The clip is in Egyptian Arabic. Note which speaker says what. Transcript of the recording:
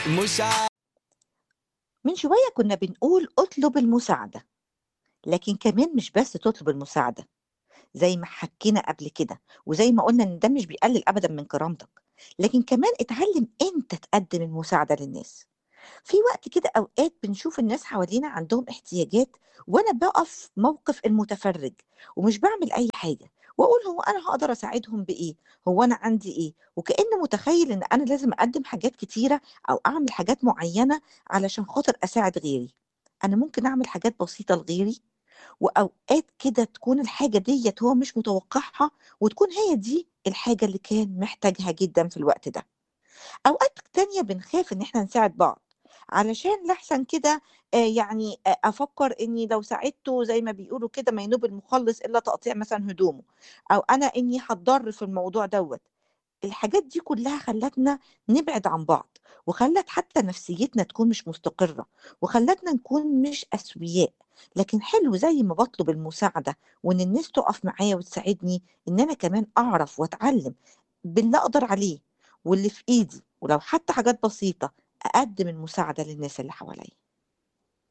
Speaker 1: مساعدة
Speaker 2: من شوية كنا بنقول اطلب المساعدة لكن كمان مش بس تطلب المساعدة زي ما حكينا قبل كده وزي ما قلنا ان ده مش بيقلل ابدا من كرامتك لكن كمان اتعلم انت تقدم المساعدة للناس في وقت كده اوقات بنشوف الناس حوالينا عندهم احتياجات وانا بقف موقف المتفرج ومش بعمل اي حاجة واقول هو انا هقدر اساعدهم بايه هو انا عندي ايه وكأنه متخيل ان انا لازم اقدم حاجات كتيرة او اعمل حاجات معينة علشان خاطر اساعد غيري انا ممكن اعمل حاجات بسيطة لغيري وأوقات كده تكون الحاجة ديّة هو مش متوقعها، وتكون هي دي الحاجة اللي كان محتاجها جدًا في الوقت ده. أوقات تانية بنخاف إن إحنا نساعد بعض، علشان لأحسن كده آآ يعني أ أفكّر إني لو ساعدته زي ما بيقولوا كده ما ينوب المخلّص إلا تقطيع مثلًا هدومه، أو أنا إني هاتضر في الموضوع دوّة. الحاجات دي كلّها خلّتنا نبعد عن بعض، وخلّت حتى نفسيتنا تكون مش مستقرة، وخلّتنا نكون مش أسوياء. لكن حلو زي ما باطلب المساعدة وإن الناس تُقف معايا وتساعدني، إن أنا كمان أعرف وأتعلم باللي أقدر عليه واللي في إيدي، ولو حتى حاجات بسيطة أقدّم المساعدة للناس اللي حواليّا.